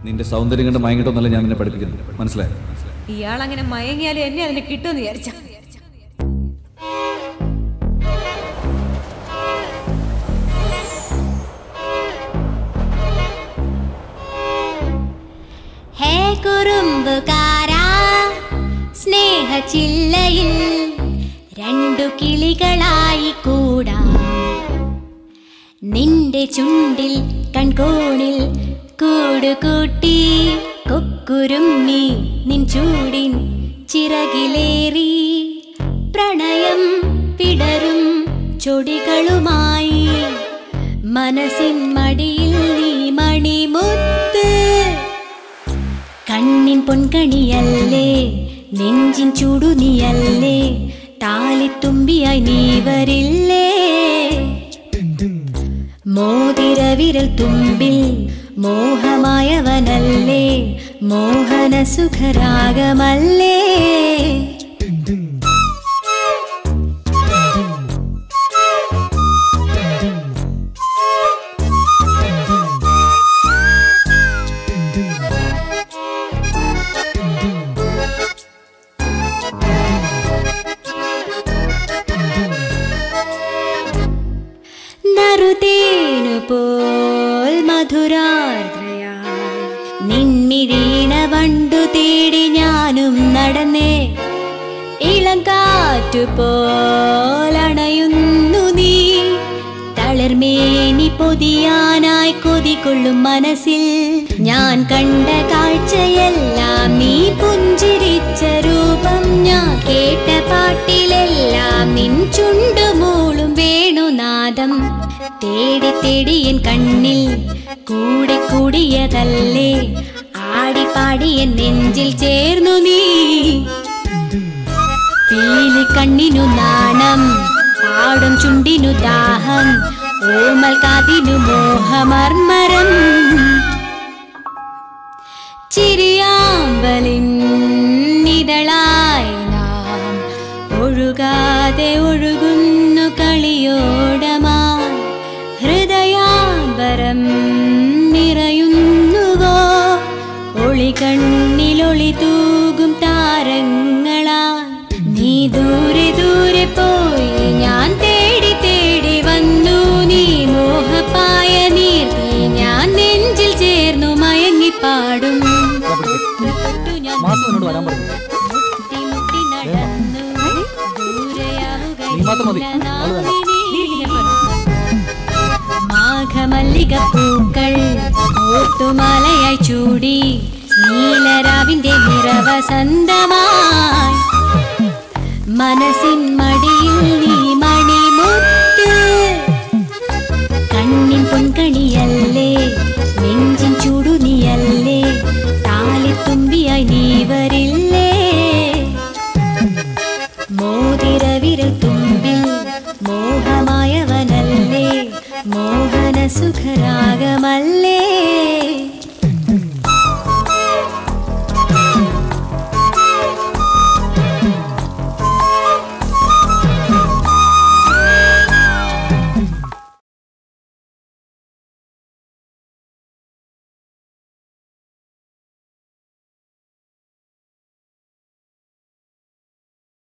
നിന്റെ സൗന്ദര്യം കണ്ട് മയങ്ങിട്ടൊന്നല്ല ഞാൻ നിന്നെ പഠിപ്പിക്കുന്നത് മനസ്സിലായോ ഇയാൾ അങ്ങനെ മയങ്ങിയാലും എന്നെ അതിന് കിട്ടുമെന്ന് വിചാരിച്ച ഹേ കുറുമ്പുകാരാ സ്നേഹചില്ലയിൽ രണ്ടു കിളികളായി കൂടാം നിന്റെ ചുണ്ടിൽ കൺകോണിൽ കൂടുകൂട്ടി കൊക്കുരുമ്മി നിൻ ചൂടിൻ ചിറകിലേറി പ്രണയം പിടരും ചൊടികളുമായി മനസ്സിൻ മടിയിൽ നീ മണിമുത്ത് കണ്ണിൻ പൊൻകണിയല്ലേ നെഞ്ചിൻ ചൂടു നീയല്ലേ താലിത്തുമ്പിയായി നീ വരില്ലേ മോതിരവിരൽ തുമ്പിൽ മോഹമായവനല്ലേ മോഹന സുഖരാഗമല്ലേ നറുതേനു പോൽ മധുരാർദ്രയായി നിന്നിഴീണ വണ്ടു തേടി ഞാനും നടന്നേ ഇളം കാറ്റു പോലണയുന്നു നീ തളിർമേനി പൊതിയാനായി കൊതികൊള്ളും മനസ്സിൽ ഞാൻ കണ്ട കാഴ്ചയെല്ലാം നീ പുഞ്ചിരിച്ച രൂപം ഞാൻ കേട്ട പാട്ടിലെല്ലാം നിൻ ചുണ്ടുമൂളും വേണുനാദം തേടി തേടി എൻ കണ്ണിൽ കൂടെ കൂടിയതല്ലേ ആടി പാടി എൻ നെഞ്ചിൽ ചേർന്നു നീ പീലി കണ്ണിനു നാണം പാടും ചുണ്ടിനു ദാഹം ഓമൽ കാതിനു മോഹമർമരം ചിരിയാമ്പലിൻ നിതളായി നാം ഒഴുകാതെ ഒഴുകുന്നു കളിയോടമായി ഹൃദയാംബരം നിറയുന്നുവോ ഒളി കണ്ണിലൊളി തൂകും താരങ്ങളാ നീ ദൂരെ ദൂരെ പോയി ഞാൻ തേടി തേടി വന്നു നീ മോഹപ്പായ നീർത്തി ഞാൻ നെഞ്ചിൽ ചേർന്നു മയങ്ങിപ്പാടും തൊട്ടു ഞാൻ മാസം എന്നോട് വരാൻ പറഞ്ഞു മുട്ടി മുട്ടി നടന്നു നീ മാത്രം മതി. അവള് വേണ്ട. മാഘമല്ലിക പൂക്കൾ ഓട്ടുമാലയായി ചൂടി നീലരാവിന്റെ നിറവസന്തമായി മനസ്സിൻ മടിയിൽ നീ മണിമുത്ത് കണ്ണിൻ പൊൻകണിയല്ലേ നെഞ്ചിൻ ചൂടു നീയല്ലേ താലിത്തുമ്പിയായി നീ വരില്ലേ മോതിരവിരൽ തുമ്പിൽ മോഹമായവനല്ലേ മോഹന സുഖരാഗമല്ലേ